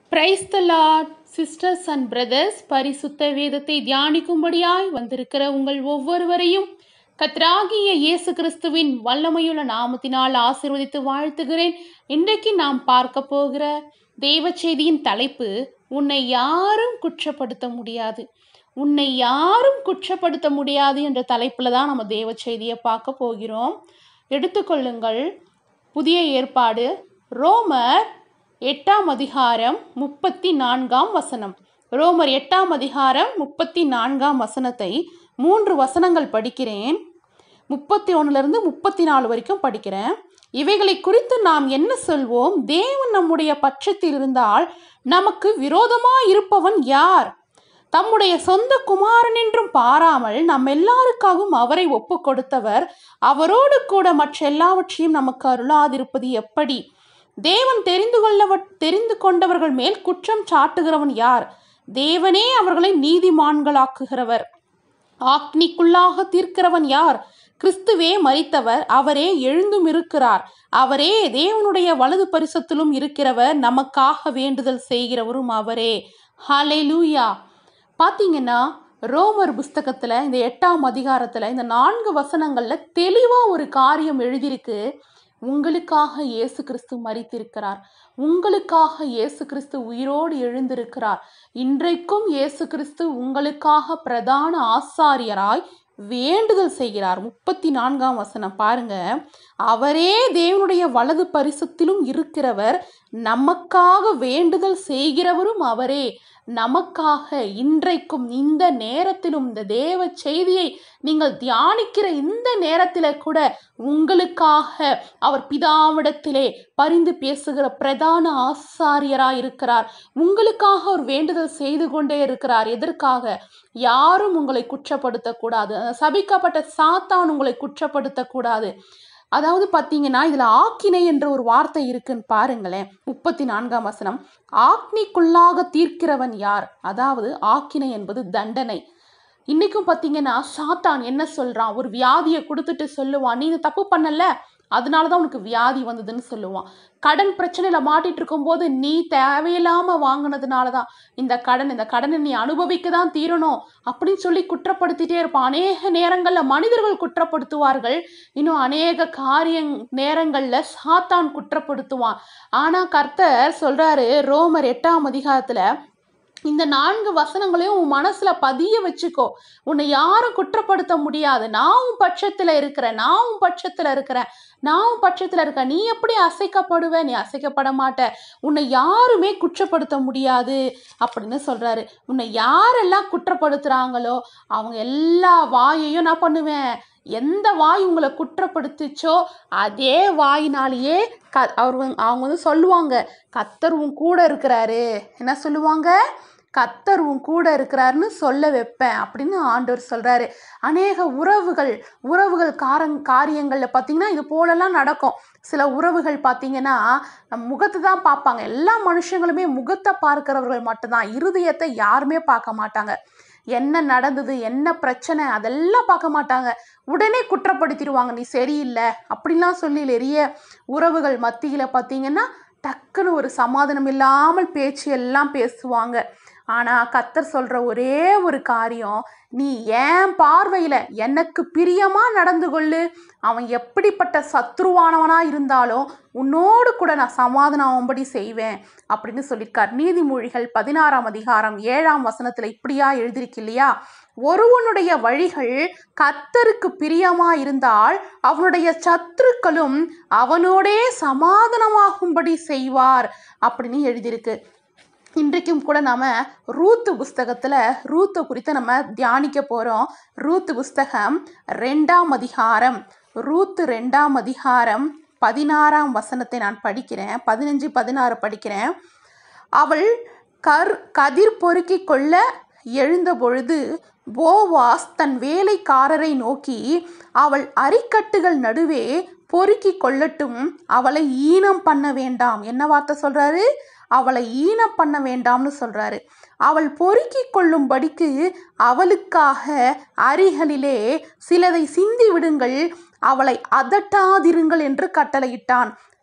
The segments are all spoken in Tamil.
price the lord sisters and brothers பரிசுத்த வேதத்தை தியானிக்கும்படியாய் வந்திருக்கிற உங்கள் ஒவ்வொருவரையும் கத்ராகிய இயேசு கிறிஸ்துவின் வல்லமையுள்ள நாமத்தினால் ஆசீர்வதித்து வாழ்த்துகிறேன் இன்றைக்கு நாம் பார்க்க போகிற தேவ செய்தியின் தலைப்பு உன்னை யாரும் குற்றப்படுத்த முடியாது உன்னை யாரும் குற்றப்படுத்த முடியாது என்ற தலைப்பில் தான் நம்ம தேவ செய்தியை பார்க்க போகிறோம் எடுத்துக்கொள்ளுங்கள் புதிய ஏற்பாடு ரோமர் எட்டாம் அதிகாரம் முப்பத்தி நான்காம் வசனம் ரோமர் எட்டாம் அதிகாரம் முப்பத்தி நான்காம் வசனத்தை மூன்று வசனங்கள் படிக்கிறேன் முப்பத்தி ஒன்றுலேருந்து முப்பத்தி நாலு வரைக்கும் படிக்கிறேன் இவைகளை குறித்து நாம் என்ன சொல்வோம் தேவன் நம்முடைய பட்சத்தில் இருந்தால் நமக்கு விரோதமாய் இருப்பவன் யார் தம்முடைய சொந்த குமாரன் என்றும் பாராமல் நம் எல்லாருக்காகவும் அவரை ஒப்பு கொடுத்தவர் அவரோடு கூட மற்ற எல்லாவற்றையும் நமக்கு அருளாதிருப்பது எப்படி தேவன் தெரிந்து கொள்ளவ தெரிந்து கொண்டவர்கள் மேல் குற்றம் சாட்டுகிறவன் யார் தேவனே அவர்களை நீதிமான்களாக்குகிறவர் ஆக்னிக்குள்ளாக தீர்க்கிறவன் யார் கிறிஸ்துவே மரித்தவர் அவரே எழுந்தும் இருக்கிறார் அவரே தேவனுடைய வலது பரிசத்திலும் இருக்கிறவர் நமக்காக வேண்டுதல் செய்கிறவரும் அவரே ஹலே லூயா பார்த்தீங்கன்னா ரோமர் புஸ்தகத்தில் இந்த எட்டாம் அதிகாரத்தில் இந்த நான்கு வசனங்களில் தெளிவாக ஒரு காரியம் எழுதியிருக்கு உங்களுக்காக இயேசு கிறிஸ்து மரித்திருக்கிறார் உங்களுக்காக இயேசு கிறிஸ்து உயிரோடு எழுந்திருக்கிறார் இன்றைக்கும் இயேசு கிறிஸ்து உங்களுக்காக பிரதான ஆசாரியராய் வேண்டுதல் செய்கிறார் முப்பத்தி நான்காம் வசனம் பாருங்க அவரே தேவனுடைய வலது பரிசத்திலும் இருக்கிறவர் நமக்காக வேண்டுதல் செய்கிறவரும் அவரே நமக்காக இன்றைக்கும் இந்த நேரத்திலும் இந்த தேவ செய்தியை நீங்கள் தியானிக்கிற இந்த நேரத்தில் கூட உங்களுக்காக அவர் பிதாவிடத்திலே பரிந்து பேசுகிற பிரதான ஆசாரியராய் இருக்கிறார் உங்களுக்காக அவர் வேண்டுதல் செய்து கொண்டே இருக்கிறார் எதற்காக யாரும் உங்களை குற்றப்படுத்தக்கூடாது சபிக்கப்பட்ட சாத்தான் உங்களை குற்றப்படுத்தக்கூடாது அதாவது பார்த்தீங்கன்னா இதில் ஆக்கினை என்ற ஒரு வார்த்தை இருக்குன்னு பாருங்களேன் முப்பத்தி நான்காம் வசனம் ஆக்னிக்குள்ளாக தீர்க்கிறவன் யார் அதாவது ஆக்கினை என்பது தண்டனை இன்னைக்கும் பார்த்தீங்கன்னா சாத்தான் என்ன சொல்கிறான் ஒரு வியாதியை கொடுத்துட்டு சொல்லுவான் நீ தப்பு பண்ணல அதனால தான் உனக்கு வியாதி வந்ததுன்னு சொல்லுவான் கடன் பிரச்சனையில் மாட்டிட்டு இருக்கும்போது நீ தேவையில்லாமல் வாங்கினதுனால தான் இந்த கடன் இந்த கடனை நீ அனுபவிக்க தான் தீரணும் அப்படின்னு சொல்லி குற்றப்படுத்திட்டே இருப்பான் அநேக நேரங்களில் மனிதர்கள் குற்றப்படுத்துவார்கள் இன்னும் அநேக காரிய நேரங்களில் சாத்தான் குற்றப்படுத்துவான் ஆனால் கர்த்தர் சொல்கிறாரு ரோமர் எட்டாம் அதிகாரத்தில் இந்த நான்கு வசனங்களையும் உன் மனசுல பதிய வச்சுக்கோ உன்னை யாரும் குற்றப்படுத்த முடியாது நான் உன் பட்சத்துல இருக்கிறேன் நான் உன் பட்சத்துல இருக்கிறேன் நான் உன் பட்சத்துல இருக்கேன் நீ எப்படி அசைக்கப்படுவ நீ அசைக்கப்பட மாட்ட உன்னை யாருமே குற்றப்படுத்த முடியாது அப்படின்னு சொல்றாரு உன்னை யாரெல்லாம் குற்றப்படுத்துறாங்களோ அவங்க எல்லா வாயையும் நான் பண்ணுவேன் எந்த வாய் உங்களை குற்றப்படுத்துச்சோ அதே வாயினாலேயே க அவர் அவங்க வந்து சொல்லுவாங்க கத்தர் உன் கூட இருக்கிறாரு என்ன சொல்லுவாங்க கத்தர் உன் கூட இருக்கிறாருன்னு சொல்ல வைப்பேன் அப்படின்னு ஆண்டவர் சொல்கிறாரு அநேக உறவுகள் உறவுகள் காரங் காரியங்களில் பார்த்தீங்கன்னா இது போலலாம் நடக்கும் சில உறவுகள் பார்த்தீங்கன்னா நம்ம முகத்தை தான் பார்ப்பாங்க எல்லா மனுஷங்களுமே முகத்தை பார்க்கிறவர்கள் மட்டும்தான் இருதயத்தை யாருமே பார்க்க மாட்டாங்க என்ன நடந்தது என்ன பிரச்சனை அதெல்லாம் பார்க்க மாட்டாங்க உடனே குற்றப்படுத்திடுவாங்க நீ சரியில்லை அப்படிலாம் சொல்லி நிறைய உறவுகள் மத்தியில் பார்த்தீங்கன்னா டக்குன்னு ஒரு சமாதானம் இல்லாமல் பேச்சு எல்லாம் பேசுவாங்க ஆனால் கத்தர் சொல்கிற ஒரே ஒரு காரியம் நீ ஏன் பார்வையில் எனக்கு பிரியமாக நடந்து கொள்ளு அவன் எப்படிப்பட்ட சத்ருவானவனாக இருந்தாலும் உன்னோடு கூட நான் சமாதானம் ஆகும்படி செய்வேன் அப்படின்னு சொல்லியிருக்கார் நீதிமொழிகள் பதினாறாம் அதிகாரம் ஏழாம் வசனத்தில் இப்படியா எழுதியிருக்கு இல்லையா ஒருவனுடைய வழிகள் கத்தருக்கு பிரியமா இருந்தால் அவனுடைய சத்துருக்களும் அவனோடே சமாதானமாகும்படி செய்வார் அப்படின்னு எழுதியிருக்கு இன்றைக்கும் கூட நாம் ரூத்து புஸ்தகத்தில் ரூத்து குறித்து நம்ம தியானிக்க போகிறோம் ரூத்து புஸ்தகம் ரெண்டாம் அதிகாரம் ரூத்து ரெண்டாம் அதிகாரம் பதினாறாம் வசனத்தை நான் படிக்கிறேன் பதினஞ்சு பதினாறு படிக்கிறேன் அவள் கர் கதிர் பொறுக்கி கொள்ள எழுந்த பொழுது போவாஸ் தன் வேலைக்காரரை நோக்கி அவள் அரிக்கட்டுகள் நடுவே பொறுக்கி கொள்ளட்டும் அவளை ஈனம் பண்ண வேண்டாம் என்ன வார்த்தை சொல்றாரு அவளை ஈனம் பண்ண வேண்டாம்னு சொல்றாரு அவள் பொறுக்கி கொள்ளும்படிக்கு அவளுக்காக அரிகளிலே சிலதை சிந்தி விடுங்கள் அவளை அதட்டாதிருங்கள் என்று கட்டளையிட்டான்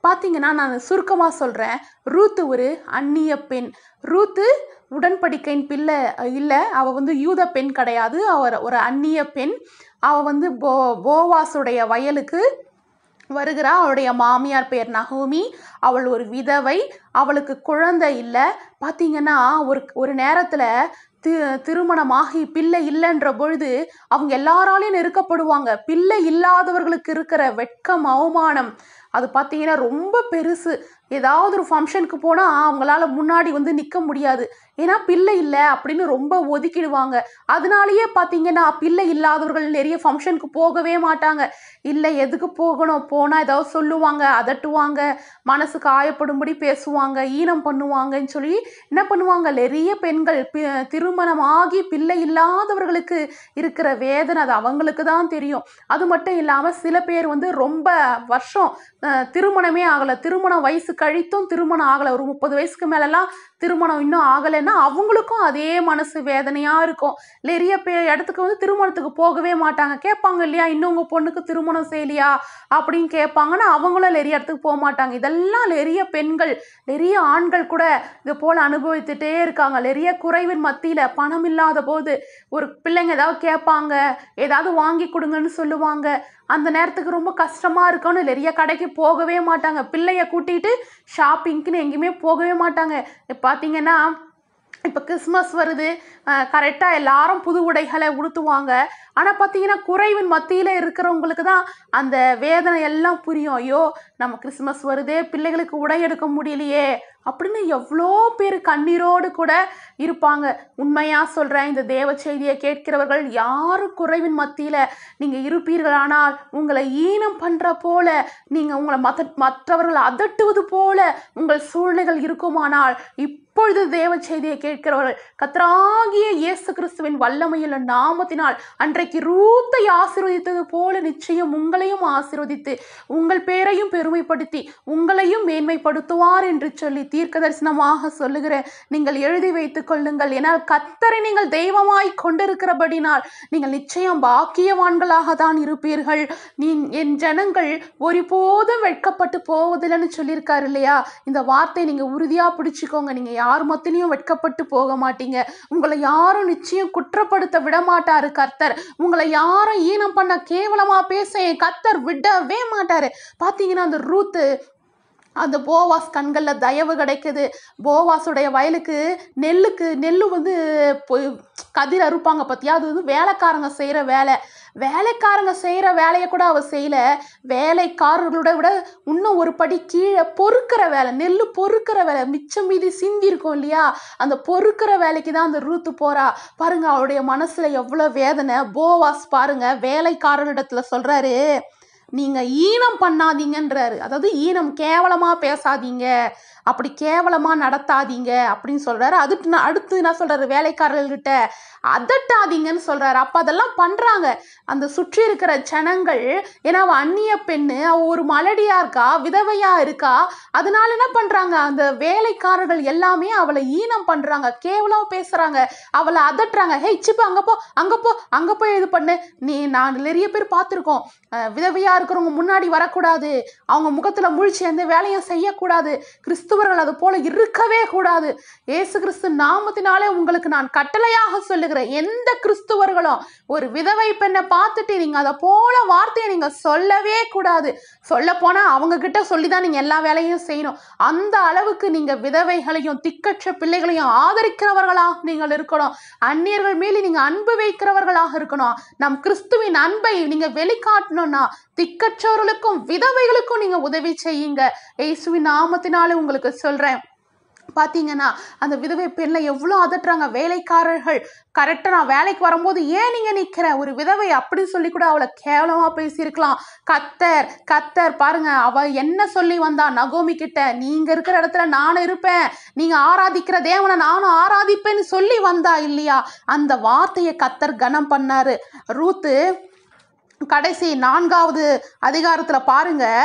பார்த்தீங்கன்னா நான் சுருக்கமாக சொல்கிறேன் ரூத்து ஒரு அந்நிய பெண் ரூத்து உடன்படிக்கையின் பிள்ளை இல்லை அவள் வந்து யூத பெண் கிடையாது அவர் ஒரு அந்நிய பெண் அவள் வந்து போ போவாஸுடைய வயலுக்கு வருகிறா அவளுடைய மாமியார் பேர் நகோமி அவள் ஒரு விதவை அவளுக்கு குழந்தை இல்லை பார்த்தீங்கன்னா ஒரு ஒரு நேரத்தில் தி திருமணமாகி பிள்ளை இல்லைன்ற பொழுது அவங்க எல்லாராலையும் நெருக்கப்படுவாங்க பிள்ளை இல்லாதவர்களுக்கு இருக்கிற வெட்கம் அவமானம் அது பார்த்தீங்கன்னா ரொம்ப பெருசு ஏதாவது ஒரு ஃபங்க்ஷனுக்கு போனால் அவங்களால முன்னாடி வந்து நிற்க முடியாது ஏன்னா பிள்ளை இல்லை அப்படின்னு ரொம்ப ஒதுக்கிடுவாங்க அதனாலேயே பார்த்தீங்கன்னா பிள்ளை இல்லாதவர்கள் நிறைய ஃபங்க்ஷனுக்கு போகவே மாட்டாங்க இல்லை எதுக்கு போகணும் போனால் ஏதாவது சொல்லுவாங்க அதட்டுவாங்க மனசு காயப்படும்படி பேசுவாங்க ஈனம் பண்ணுவாங்கன்னு சொல்லி என்ன பண்ணுவாங்க நிறைய பெண்கள் பி- திருமணமாகி பிள்ளை இல்லாதவர்களுக்கு இருக்கிற வேதனை அது அவங்களுக்கு தான் தெரியும் அது மட்டும் இல்லாமல் சில பேர் வந்து ரொம்ப வருஷம் அஹ், திருமணமே ஆகலை திருமண வயசு கழித்தும் திருமணம் ஆகலை ஒரு முப்பது வயசுக்கு மேலெல்லாம் திருமணம் இன்னும் ஆகலைன்னா அவங்களுக்கும் அதே மனசு வேதனையாக இருக்கும் நிறைய பே இடத்துக்கு வந்து திருமணத்துக்கு போகவே மாட்டாங்க கேட்பாங்க இல்லையா இன்னும் உங்கள் பொண்ணுக்கு திருமணம் செய்யலையா அப்படின்னு கேட்பாங்கன்னா அவங்களும் நிறைய இடத்துக்கு போக மாட்டாங்க இதெல்லாம் நிறைய பெண்கள் நிறைய ஆண்கள் கூட இது போல் அனுபவித்துட்டே இருக்காங்க நிறைய குறைவின் மத்தியில் பணம் இல்லாத போது ஒரு பிள்ளைங்க ஏதாவது கேட்பாங்க ஏதாவது வாங்கி கொடுங்கன்னு சொல்லுவாங்க அந்த நேரத்துக்கு ரொம்ப கஷ்டமாக இருக்கும்னு நிறைய கடைக்கு போகவே மாட்டாங்க பிள்ளைய கூட்டிகிட்டு ஷாப்பிங்க்குன்னு எங்கேயுமே போகவே மாட்டாங்க இப்ப பார்த்தீங்கன்னா இப்போ கிறிஸ்மஸ் வருது கரெக்டாக எல்லாரும் புது உடைகளை உடுத்துவாங்க ஆனால் பார்த்தீங்கன்னா குறைவின் மத்தியில் இருக்கிறவங்களுக்கு தான் அந்த வேதனை எல்லாம் புரியும் ஐயோ நம்ம கிறிஸ்மஸ் வருதே பிள்ளைகளுக்கு உடை எடுக்க முடியலையே அப்படின்னு எவ்வளோ பேர் கண்ணீரோடு கூட இருப்பாங்க உண்மையாக சொல்கிறேன் இந்த தேவ செய்தியை கேட்கிறவர்கள் யாரும் குறைவின் மத்தியில் நீங்கள் இருப்பீர்களானால் உங்களை ஈனம் பண்ணுற போல நீங்கள் உங்களை மத மற்றவர்கள் அதட்டுவது போல உங்கள் சூழ்நிலைகள் இருக்குமானால் இப்பொழுது தேவ செய்தியை கேட்கிறவர்கள் கத்ராகிய இயேசு கிறிஸ்துவின் வல்லமையுள்ள நாமத்தினால் அன்றைக்கு ரூத்தை ஆசீர்வதித்தது போல நிச்சயம் உங்களையும் ஆசீர்வதித்து உங்கள் பேரையும் பெருமைப்படுத்தி உங்களையும் மேன்மைப்படுத்துவார் என்று சொல்லி தீர்க்க தரிசனமாக சொல்லுகிறேன் நீங்கள் எழுதி வைத்துக் கொள்ளுங்கள் ஏனால் கத்தரை நீங்கள் தெய்வமாய் கொண்டிருக்கிறபடினால் நீங்கள் நிச்சயம் பாக்கியவான்களாக தான் இருப்பீர்கள் நீ என் ஜனங்கள் ஒருபோதும் வெட்கப்பட்டு போவதில்லைன்னு சொல்லியிருக்காரு இல்லையா இந்த வார்த்தை நீங்கள் உறுதியாக பிடிச்சிக்கோங்க நீங்கள் யார் மத்திலையும் வெட்கப்பட்டு போக மாட்டீங்க உங்களை யாரும் நிச்சயம் குற்றப்படுத்த விட மாட்டாரு கர்த்தர் உங்களை யாரும் ஈனம் பண்ண கேவலமா பேச என் கர்த்தர் விடவே மாட்டாரு பார்த்தீங்கன்னா அந்த ரூத்து அந்த போவாஸ் கண்களில் தயவு கிடைக்குது போவாஸுடைய வயலுக்கு நெல்லுக்கு நெல் வந்து பொ- கதிர் அறுப்பாங்க பார்த்தியா அது வந்து வேலைக்காரங்க செய்கிற வேலை வேலைக்காரங்க செய்கிற வேலையை கூட அவ செய்யல வேலைக்காரர்களோட விட இன்னும் ஒரு படி கீழே பொறுக்கிற வேலை நெல் பொறுக்கிற வேலை மிச்சம் மீதி சிந்தி இருக்கும் இல்லையா அந்த பொறுக்கிற வேலைக்கு தான் அந்த ரூத்து போறா பாருங்க அவளுடைய மனசுல எவ்வளோ வேதனை போவாஸ் பாருங்க வேலைக்காரர்களிடத்துல சொல்றாரு நீங்க ஈனம் பண்ணாதீங்கன்றாரு அதாவது ஈனம் கேவலமா பேசாதீங்க அப்படி கேவலமா நடத்தாதீங்க அப்படின்னு சொல்றாரு அதுக்கு நான் அடுத்து என்ன சொல்றாரு வேலைக்காரர்கள்கிட்ட அதட்டாதீங்கன்னு சொல்றாரு அப்ப அதெல்லாம் பண்றாங்க அந்த சுற்றி இருக்கிற ஜனங்கள் ஏன்னா அவ அந்நிய பெண்ணு அவ ஒரு மலடியா இருக்கா விதவையா இருக்கா அதனால என்ன பண்றாங்க அந்த வேலைக்காரர்கள் எல்லாமே அவளை ஈனம் பண்றாங்க கேவலம் பேசுறாங்க அவளை அதட்டுறாங்க ஹே சிப்பு அங்க போ அங்க போ அங்க போய் இது பண்ணு நீ நான் நிறைய பேர் பார்த்துருக்கோம் அஹ் விதவையா இருக்கிறவங்க முன்னாடி வரக்கூடாது அவங்க முகத்துல முழிச்சு எந்த வேலையும் செய்யக்கூடாது கிறிஸ்துவர்கள் அது போல இருக்கவே கூடாது இயேசு கிறிஸ்து நாமத்தினாலே உங்களுக்கு நான் கட்டளையாக சொல்லுகிறேன் எந்த கிறிஸ்துவர்களும் ஒரு விதவை பெண்ணை பார்த்துட்டு நீங்க அதை போல வார்த்தையை நீங்க சொல்லவே கூடாது சொல்ல போனா அவங்க கிட்ட சொல்லி தான் நீங்க எல்லா வேலையும் செய்யணும் அந்த அளவுக்கு நீங்க விதவைகளையும் திக்கற்ற பிள்ளைகளையும் ஆதரிக்கிறவர்களாக நீங்கள் இருக்கணும் அந்நியர்கள் மேலே நீங்க அன்பு வைக்கிறவர்களாக இருக்கணும் நம் கிறிஸ்துவின் அன்பை நீங்க வெளிக்காட்டணும்னா திக்கற்றவர்களுக்கும் விதவைகளுக்கும் நீங்க உதவி செய்யுங்க இயேசுவின் நாமத்தினாலே உங்களுக்கு சொல்றேன் பார்த்தீங்கன்னா அந்த விதவை பெண்ணை எவ்வளோ அதட்டுறாங்க வேலைக்காரர்கள் கரெக்டாக நான் வேலைக்கு வரும்போது ஏன் நீங்கள் நிற்கிற ஒரு விதவை அப்படின்னு சொல்லி கூட அவளை கேவலமாக பேசியிருக்கலாம் கத்தர் கத்தர் பாருங்க அவ என்ன சொல்லி வந்தா நகோமி கிட்ட நீங்க இருக்கிற இடத்துல நானும் இருப்பேன் நீங்க ஆராதிக்கிற தேவனை நானும் ஆராதிப்பேன்னு சொல்லி வந்தா இல்லையா அந்த வார்த்தையை கத்தர் கனம் பண்ணாரு ரூத்து கடைசி நான்காவது அதிகாரத்துல பாருங்க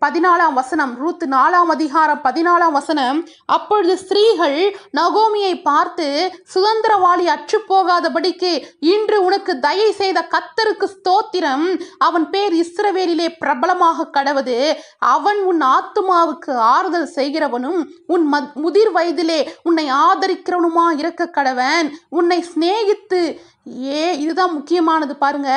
பதினாலாம் வசனம் ரூத் நாலாம் அதிகாரம் பதினாலாம் வசனம் அப்பொழுது ஸ்திரீகள் நகோமியை பார்த்து சுதந்திரவாளி அற்று போகாதபடிக்கு இன்று உனக்கு தயை செய்த கத்தருக்கு ஸ்தோத்திரம் அவன் பேர் இஸ்ரவேலிலே பிரபலமாக கடவது அவன் உன் ஆத்துமாவுக்கு ஆறுதல் செய்கிறவனும் உன் மத் முதிர் வயதிலே உன்னை ஆதரிக்கிறவனுமா இருக்க கடவன் உன்னை சிநேகித்து ஏ இதுதான் முக்கியமானது பாருங்க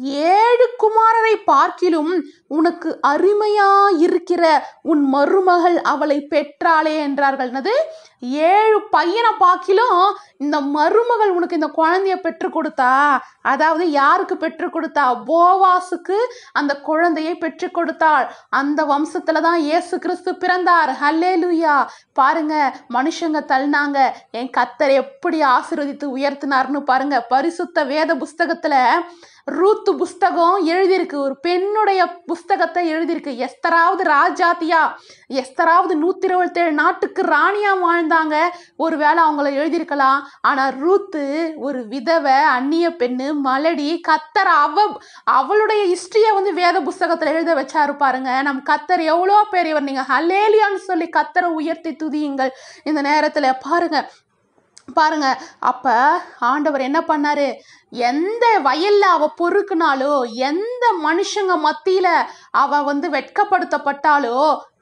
ஏழு குமாரரை பார்க்கிலும் உனக்கு அருமையா இருக்கிற உன் மருமகள் அவளை பெற்றாளே என்றார்கள் என்னது ஏழு பையனை பார்க்கிலும் இந்த மருமகள் உனக்கு இந்த குழந்தைய பெற்று கொடுத்தா அதாவது யாருக்கு பெற்று கொடுத்தா போவாசுக்கு அந்த குழந்தையை பெற்று கொடுத்தாள் அந்த வம்சத்துல தான் இயேசு கிறிஸ்து பிறந்தார் ஹல்லேலூயா பாருங்க மனுஷங்க தள்ளினாங்க என் கத்தர் எப்படி ஆசீர்வதித்து உயர்த்தினார்னு பாருங்க பரிசுத்த வேத புஸ்தகத்துல ரூத்து புஸ்தகம் எழுதியிருக்கு ஒரு பெண்ணுடைய புஸ்தகத்தை எழுதியிருக்கு எஸ்தராவது ராஜாத்தியா எஸ்தராவது நூத்தி இருபத்தேழு நாட்டுக்கு ராணியா வாழ்ந்தாங்க ஒருவேளை அவங்கள எழுதியிருக்கலாம் ஆனா ரூத்து ஒரு விதவை அந்நிய பெண்ணு மலடி கத்தர் அவ அவளுடைய ஹிஸ்டரியை வந்து வேத புஸ்தகத்துல எழுத வச்சாரு பாருங்க நம் கத்தர் எவ்வளோ பெரியவர் நீங்க ஹலேலியான்னு சொல்லி கத்தரை உயர்த்தி துதியுங்கள் இந்த நேரத்துல பாருங்க பாருங்க அப்ப ஆண்டவர் என்ன பண்ணாரு எந்த வயல்ல அவ பொறுக்குனாலோ எந்த மனுஷங்க மத்தியில அவ வந்து வெட்கப்படுத்தப்பட்டாலோ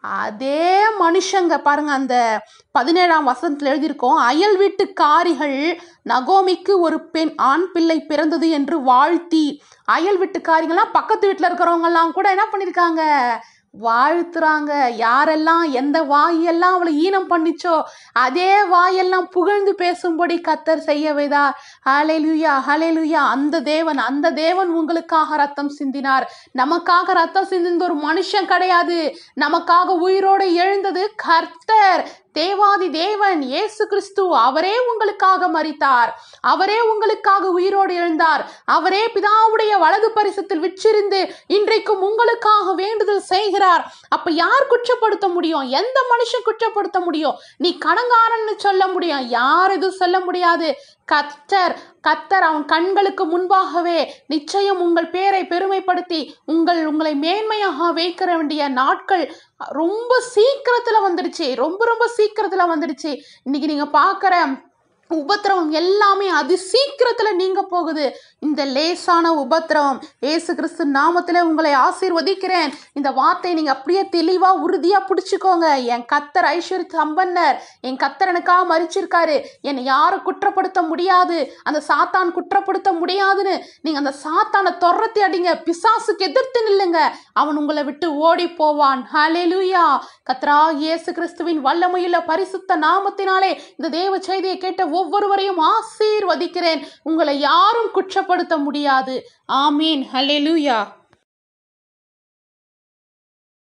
அதே மனுஷங்க பாருங்க அந்த பதினேழாம் வசனத்தில் எழுதியிருக்கோம் அயல் வீட்டுக்காரிகள் நகோமிக்கு ஒரு பெண் ஆண் பிள்ளை பிறந்தது என்று வாழ்த்தி அயல் வீட்டுக்காரிங்கெல்லாம் பக்கத்து வீட்டில் இருக்கிறவங்கெல்லாம் கூட என்ன பண்ணியிருக்காங்க வாழ்த்துறாங்க யாரெல்லாம் எந்த வாயெல்லாம் அவளை ஈனம் பண்ணிச்சோ அதே வாயெல்லாம் புகழ்ந்து பேசும்படி கத்தர் செய்ய வைதார் ஹalleluya ஹalleluya அந்த தேவன் அந்த தேவன் உங்களுக்காக ரத்தம் சிந்தினார் நமக்காக ரத்தம் சிந்திந்த ஒரு மனுஷன் கிடையாது நமக்காக உயிரோடு எழுந்தது கர்த்தர் தேவாதி தேவன் இயேசு கிறிஸ்து அவரே உங்களுக்காக மரித்தார் அவரே உங்களுக்காக உயிரோடு எழுந்தார் அவரே பிதாவுடைய வலது பரிசத்தில் விற்றிருந்து இன்றைக்கும் உங்களுக்காக வேண்டுதல் செய்கிறார் அப்ப யார் குற்றப்படுத்த முடியும் எந்த மனுஷன் குற்றப்படுத்த முடியும் நீ கடங்காரன்னு சொல்ல முடியும் யார் எதுவும் சொல்ல முடியாது கத்தர் கத்தர் அவன் கண்களுக்கு முன்பாகவே நிச்சயம் உங்கள் பேரை பெருமைப்படுத்தி உங்கள் உங்களை மேன்மையாக வைக்கிற வேண்டிய நாட்கள் ரொம்ப சீக்கிரத்துல வந்துடுச்சு ரொம்ப ரொம்ப சீக்கிரத்துல வந்துடுச்சு இன்னைக்கு நீங்க பார்க்குற உபத்திரவம் எல்லாமே அதி சீக்கிரத்துல நீங்க போகுது இந்த லேசான உபத்திரவம் ஏசு கிறிஸ்து நாமத்துல உங்களை ஆசீர்வதிக்கிறேன் இந்த வார்த்தை நீங்க அப்படியே தெளிவா உறுதியா பிடிச்சுக்கோங்க என் கத்தர் ஐஸ்வர்ய சம்பன்னர் என் கத்தர் எனக்காக மறிச்சிருக்காரு என்னை யாரும் குற்றப்படுத்த முடியாது அந்த சாத்தான் குற்றப்படுத்த முடியாதுன்னு நீங்க அந்த சாத்தானை தொரத்தி அடிங்க பிசாசுக்கு எதிர்த்து நில்லுங்க அவன் உங்களை விட்டு ஓடி போவான் ஹalleluya கத்ரா இயேசு கிறிஸ்துவின் வல்லமையுள்ள பரிசுத்த நாமத்தினாலே இந்த தேவ செய்தியை கேட்ட ஒவ்வொருவரையும் ஆசீர்வதிக்கிறேன் உங்களை யாரும் குற்றப்படுத்த முடியாது ஆமீன் ஹalleluya